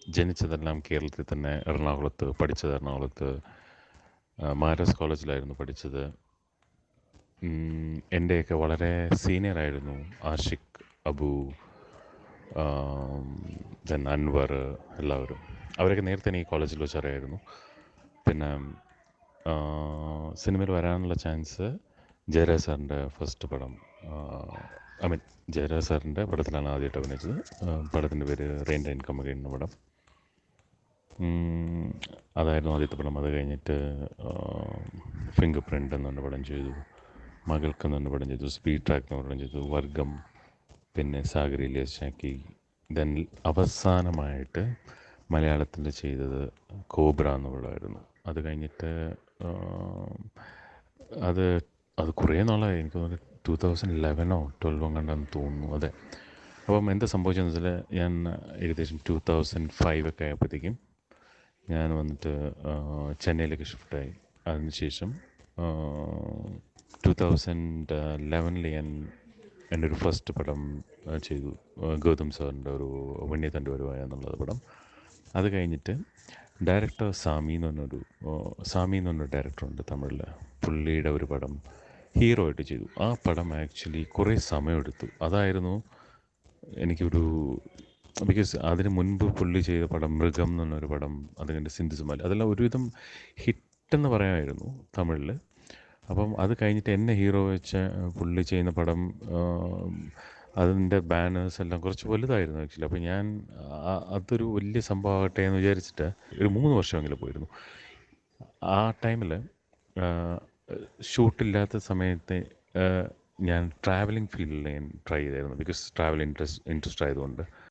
ജനിച്ചതെല്ലാം കേരളത്തിൽ തന്നെ എറണാകുളത്ത് പഠിച്ചത് എറണാകുളത്ത് ആ, മാരസ് കോളേജിലായിരുന്നു പഠിച്ചത് ഉം, എൻ്റെയൊക്കെ വളരെ സീനിയർ ആയിരുന്നു ആഷിഖ് അബു ദെൻ അൻവർ എല്ലാവരും അവരൊക്കെ നേരത്തെ എനിക്ക് കോളേജിൽ വെച്ച് അറിയായിരുന്നു പിന്നെ ആ, സിനിമയിൽ വരാനുള്ള ചാൻസ് ജയരാജ് സാറിൻ്റെ ഫസ്റ്റ് പടം ഐ മീൻ ജയരാജ് സാറിൻ്റെ പടത്തിലാണ് ആദ്യമായിട്ട് അഭിനയിച്ചത് പടത്തിൻ്റെ പേര് റെയിൻ റെയിൻ കമ്മ എന്ന പടം ഉം, അതായിരുന്നു ആദ്യത്തെ പടം അത് കഴിഞ്ഞിട്ട് ഫിംഗർ പ്രിൻ്റ് എന്ന് പറഞ്ഞ പടം ചെയ്തു മകൾക്ക് എന്ന് പറഞ്ഞ പടം ചെയ്തു സ്പീഡ് ട്രാക്ക് എന്ന് പറഞ്ഞ പടം ചെയ്തു വർഗം പിന്നെ സാഗരിയിലെ ശാക്കി ദെൻ അവസാനമായിട്ട് മലയാളത്തിൽ ചെയ്തത് കോബ്ര എന്ന പടമായിരുന്നു അത് കഴിഞ്ഞിട്ട് ആ, അത് അത് കുറേ നാളായി എനിക്ക് തോന്നുന്നു ടൂ തൗസൻഡ് ലെവനോ ട്വൽവോ കണ്ടെന്ന് തോന്നുന്നു അതെ അപ്പം എന്താ സംഭവിച്ചതെന്ന് വെച്ചാൽ ഞാൻ ഏകദേശം ടൂ തൗസൻഡ് ഫൈവ് ഒക്കെ ആയപ്പോഴത്തേക്കും ഞാൻ വന്നിട്ട് ആ, ചെന്നൈയിലേക്ക് ഷിഫ്റ്റായി അതിനുശേഷം ടൂ തൗസൻഡ് ലെവനിൽ ഞാൻ എൻ്റെ ഒരു ഫസ്റ്റ് പടം ആ, ചെയ്തു ആ, ഗൗതം സാറിൻ്റെ ഒരു വന്യതൻ്റെ വരുവായ എന്നുള്ളത് പടം അത് കഴിഞ്ഞിട്ട് ഡയറക്ടർ സാമി എന്ന് പറഞ്ഞൊരു ആ, സാമി എന്ന് പറഞ്ഞൊരു ഡയറക്ടറുണ്ട് തമിഴിൽ പുള്ളിയുടെ ഒരു പടം ഹീറോ ആയിട്ട് ചെയ്തു ആ പടം ആക്ച്വലി കുറേ സമയമെടുത്തു അതായിരുന്നു എനിക്കൊരു ബിക്കോസ് അതിന് മുൻപ് പുള്ളി ചെയ്ത പടം മൃഗം എന്ന് പറഞ്ഞൊരു പടം അതിൻ്റെ സിന്ധുസുമാലി അതെല്ലാം ഒരുവിധം ഹിറ്റെന്ന് പറയാമായിരുന്നു തമിഴിൽ അപ്പം അത് കഴിഞ്ഞിട്ട് എന്നെ ഹീറോ വെച്ച് പുള്ളി ചെയ്യുന്ന പടം അതിൻ്റെ ബാനേഴ്സ് എല്ലാം കുറച്ച് വലുതായിരുന്നു ആക്ച്വലി അപ്പോൾ ഞാൻ ആ- അതൊരു വലിയ സംഭവമാകട്ടെ എന്ന് വിചാരിച്ചിട്ട് ഒരു മൂന്ന് വർഷമെങ്കിലും പോയിരുന്നു ആ ടൈമിൽ ഷൂട്ടില്ലാത്ത സമയത്ത് ആ, ഞാൻ ട്രാവലിംഗ് ഫീൽഡിൽ ഞാൻ ട്രൈ ചെയ്തായിരുന്നു ബിക്കോസ് ട്രാവൽ ഇൻട്രസ്റ്റ് ഇൻട്രസ്റ്റ് ആയതുകൊണ്ട്